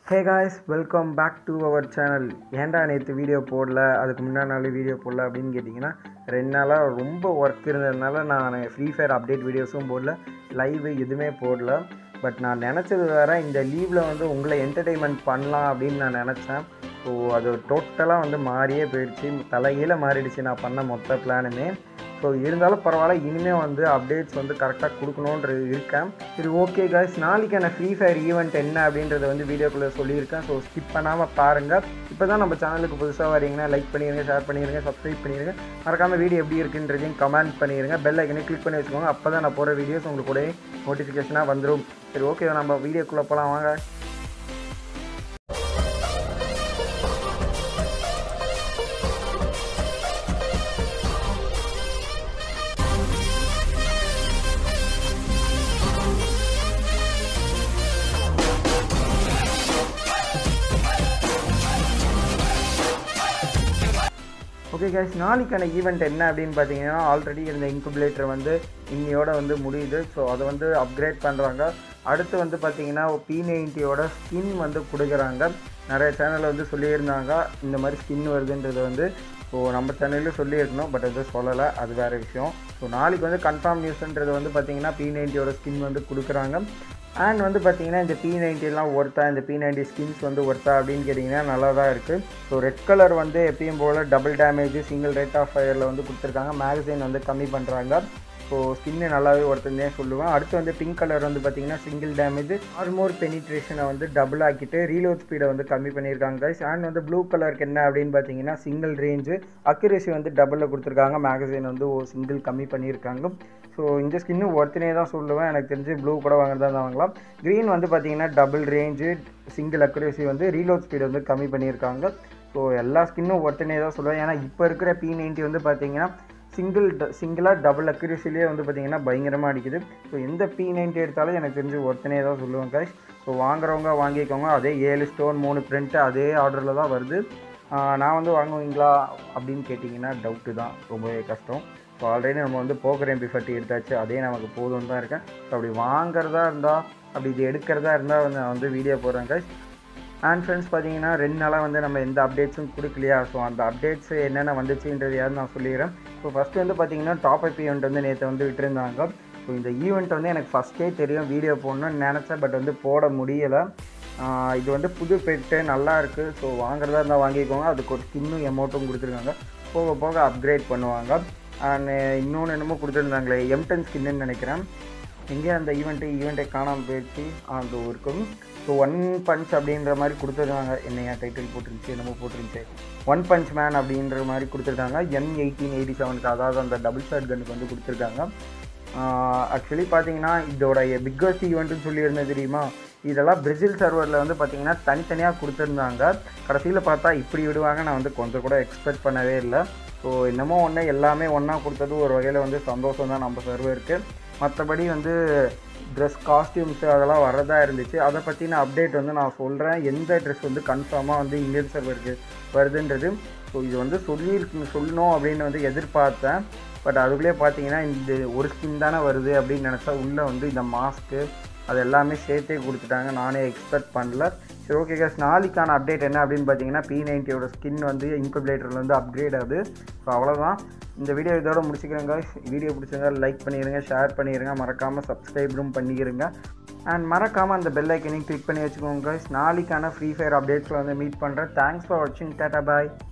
hey guys welcome back to our channel ஏன்டா நேற்று video போடல அதுக்கு முன்னாடி நாள் வீடியோ போடல அப்படின்னு கேட்டிங்கன்னா ரெண்டு நாளாக ரொம்ப ஒர்க் இருந்ததுனால நான் ஃப்ரீ ஃபயர் அப்டேட் வீடியோஸும் போடல லைவ் எதுவுமே போடல பட் நான் நினச்சது வேறு இந்த லீவில் வந்து உங்களை என்டர்டெயின்மெண்ட் பண்ணலாம் அப்படின்னு நான் நினச்சேன் ஸோ அது டோட்டலாக வந்து மாறியே போயிடுச்சு தலைகீழ மாறிடுச்சு நான் பண்ண மொத்த பிளானுமே ஸோ இருந்தாலும் பரவாயில்ல இனிமேல் வந்து அப்டேட்ஸ் வந்து கரெக்டாக கொடுக்கணுன்றது இருக்கேன் சரி ஓகே காய்ஸ் நாளைக்கான ஃப்ரீ ஃபயர் ஈவெண்ட் என்ன அப்படின்றத வந்து வீடியோக்குள்ளே சொல்லியிருக்கேன் ஸோ ஸ்கிப் பண்ணாமல் பாருங்கள் இப்போ தான் நம்ம சேனலுக்கு புதுசாக வரீங்கன்னா லைக் பண்ணிடுங்க ஷேர் பண்ணிடுங்க சப்ஸ்கிரைப் பண்ணிடுங்க மறக்காமல் வீடியோ எப்படி இருக்குன்றதையும் கமெண்ட் பண்ணிடுங்க பெல் ஐக்கனே கிளிக் பண்ணி வச்சுக்கோங்க அப்போ தான் நான் போகிற வீடியோஸ் உங்களுக்கு கூட நோட்டிஃபிகேஷனாக வந்துடும் சரி ஓகே நம்ம வீடியோக்குள்ளே போகலாம் வாங்க ஓகே கேஸ் நாளைக்கான ஈவெண்ட் என்ன அப்படின்னு பார்த்தீங்கன்னா ஆல்ரெடி இந்த இன்குபுலேட்டர் வந்து இன்னையோட வந்து முடியுது ஸோ அதை வந்து அப்கிரேட் பண்ணுறாங்க அடுத்து வந்து பார்த்தீங்கன்னா பி நைன்ட்டியோட ஸ்கின் வந்து கொடுக்குறாங்க நிறைய சேனலில் வந்து சொல்லியிருந்தாங்க இந்த மாதிரி ஸ்கின் வருதுன்றது வந்து ஸோ நம்ம சேனல்லையும் சொல்லியிருக்கணும் பட் அது சொல்லலை அது வேறு விஷயம் ஸோ நாளைக்கு வந்து கன்ஃபார்ம் நியூஸ்ன்றது வந்து பார்த்தீங்கன்னா பி நைன்ட்டியோட ஸ்கின் வந்து கொடுக்குறாங்க அண்ட் வந்து பார்த்தீங்கன்னா இந்த பி நைன்ட்டிலாம் ஒர்த்தா இந்த பி நைன்ட்டி ஸ்கின்ஸ் வந்து ஒர்த்தா அப்படின்னு கேட்டிங்கன்னா நல்லா தான் இருக்குது ஸோ ரெட் கலர் வந்து எப்பயும் போல் double damage single rate of ஃபயரில் வந்து கொடுத்துருக்காங்க மேகசைன் வந்து கம்மி பண்ணுறாங்க ஸோ ஸ்கின்னு நல்லாவே ஒருத்தந்தே சொல்லுவேன் அடுத்து வந்து பிங்க் கலர் வந்து பார்த்தீங்கன்னா சிங்கிள் டேமேஜ் ஆர்மோர் பெனிட்ரேஷனை வந்து டபுள் ஆக்கிட்டு ரீலோட் ஸ்பீடை வந்து கம்மி பண்ணியிருக்காங்க கைஸ் அண்ட் வந்து ப்ளூ கலருக்கு என்ன அப்படின்னு பார்த்தீங்கன்னா சிங்கிள் ரேஞ்சு அக்யூரேசி வந்து டபுளில் கொடுத்துருக்காங்க மேகசைன் வந்து ஒரு சிங்கிள் கம்மி பண்ணியிருக்காங்க ஸோ இந்த ஸ்கின்னு ஒருத்தனே தான் சொல்லுவேன் எனக்கு தெரிஞ்சு ப்ளூ கூட வாங்குறதா தான் வாங்கலாம் க்ரீன் வந்து பார்த்தீங்கன்னா டபுள் ரேஞ்சு சிங்கிள் அக்யூரேசி வந்து ரீலோட் ஸ்பீடு வந்து கம்மி பண்ணியிருக்காங்க ஸோ எல்லா ஸ்கின்னும் ஒருத்தனே தான் சொல்லுவேன் ஏன்னா இப்போ இருக்கிற பி நைன்ட்டி வந்து பார்த்தீங்கன்னா சிங்கிள் சிங்கிளாக டபுள் அக்யூரேசிலேயே வந்து பார்த்திங்கன்னா பயங்கரமாக அடிக்குது ஸோ எந்த பி நைன்ட்டி எடுத்தாலும் எனக்கு தெரிஞ்சு ஒருத்தனே தான் சொல்லுவேன் கைஸ் ஸோ வாங்குறவங்க வாங்கிக்கோங்க அதே ஏழு ஸ்டோன் மூணு பிரிண்ட்டு அதே ஆர்டரில் தான் வருது நான் வந்து வாங்குவீங்களா அப்படின்னு கேட்டிங்கன்னா டவுட்டு தான் ரொம்பவே கஷ்டம் ஸோ ஆல்ரெடி நம்ம வந்து போக்கர் எம்பி ஃபட்டி எடுத்தாச்சு அதே நமக்கு போதும்னு தான் இருக்கேன் ஸோ அப்படி வாங்குறதா இருந்தால் அப்படி இது எடுக்கிறதா இருந்தால் வந்து நான் வந்து வீடியோ போடுறேன் கைஸ் அண்ட் ஃப்ரெண்ட்ஸ் பார்த்தீங்கன்னா ரெண்டு நாளாக வந்து நம்ம எந்த அப்டேட்ஸும் கொடுக்கலையா ஸோ அந்த அப்டேட்ஸ் என்னென்ன வந்துச்சுன்றது யாரும் நான் சொல்லிடுறேன் ஸோ ஃபஸ்ட்டு வந்து பார்த்தீங்கன்னா டாப் அப் ஈவெண்ட் வந்து நேற்று வந்து விட்டுருந்தாங்க ஸோ இந்த ஈவெண்ட் வந்து எனக்கு ஃபஸ்ட்டே தெரியும் வீடியோ போடணும்னு நினச்சேன் பட் வந்து போட முடியலை இது வந்து புது பெட்டு நல்லா இருக்குது ஸோ வாங்குறதா இருந்தால் வாங்கிக்கோங்க அதுக்கு ஒரு ஸ்கின்னும் எமௌண்ட்டும் கொடுத்துருக்காங்க போக போக அப்கிரேட் பண்ணுவாங்க அண்ட் இன்னொன்று என்னமோ கொடுத்துருந்தாங்களே எம்டன் ஸ்கின்னு நினைக்கிறேன் எங்கேயும் அந்த ஈவெண்ட்டு ஈவெண்ட்டை காணாமல் போயிடுச்சு அந்த இருக்கும் ஸோ ஒன் பஞ்ச் அப்படின்ற மாதிரி கொடுத்துருக்காங்க என்ன என் டைட்டில் போட்டுருந்துச்சு என்னமோ போட்டுருந்துச்சு ஒன் பஞ்ச் மேன் அப்படின்ற மாதிரி கொடுத்துருக்காங்க எம் எயிட்டீன் எயிட்டி செவனுக்கு அதாவது அந்த டபுள் ஷாட் கன்னுக்கு வந்து கொடுத்துருக்காங்க ஆக்சுவலி பார்த்தீங்கன்னா இதோட பிக்கஸ்ட் ஈவெண்ட்டுன்னு சொல்லியிருந்தது தெரியுமா இதெல்லாம் பிரேசில் சர்வரில் வந்து பார்த்திங்கன்னா தனித்தனியாக கொடுத்துருந்தாங்க கடைசியில் பார்த்தா இப்படி விடுவாங்க நான் வந்து கொஞ்சம் கூட எக்ஸ்பெக்ட் பண்ணவே இல்லை ஸோ என்னமோ ஒன்று எல்லாமே ஒன்றா கொடுத்தது ஒரு வகையில் வந்து சந்தோஷம் தான் நம்ம சர்வருக்கு மற்றபடி வந்து ட்ரெஸ் காஸ்டியூம்ஸு அதெல்லாம் வரதா இருந்துச்சு அதை பற்றின அப்டேட் வந்து நான் சொல்கிறேன் எந்த ட்ரெஸ் வந்து கன்ஃபார்மாக வந்து இந்தியன் சர்வருக்கு வருதுன்றது ஸோ இது வந்து சொல்லியிருக்கு சொல்லணும் அப்படின்னு வந்து எதிர்பார்த்தேன் பட் அதுக்குள்ளே பார்த்தீங்கன்னா இந்த ஒரு ஸ்கின் தானே வருது அப்படின்னு நினச்சா உள்ளே வந்து இந்த மாஸ்க்கு அது எல்லாமே சேர்த்தே கொடுத்துட்டாங்க நானே எக்ஸ்பெக்ட் பண்ணல சரி ஓகே கேஸ் நாளைக்கான அப்டேட் என்ன அப்படின்னு பார்த்தீங்கன்னா பி நைன்ட்டியோட ஸ்கின் வந்து இன்குபேட்டரில் வந்து அப்கிரேட் ஆகுது ஸோ அவ்வளோதான் இந்த வீடியோ இதோட முடிச்சுக்கிறேங்க வீடியோ பிடிச்சிருந்தா லைக் பண்ணிடுங்க ஷேர் பண்ணிடுங்க மறக்காமல் சப்ஸ்கிரைபரும் பண்ணிக்கிறங்க அண்ட் மறக்காமல் அந்த பெல் ஐக்கனையும் கிளிக் பண்ணி வச்சுக்கோங்க நாளைக்கான ஃப்ரீ ஃபயர் அப்டேட்ஸில் வந்து மீட் பண்ணுறேன் தேங்க்ஸ் ஃபார் வாட்சிங் டாட்டா பாய்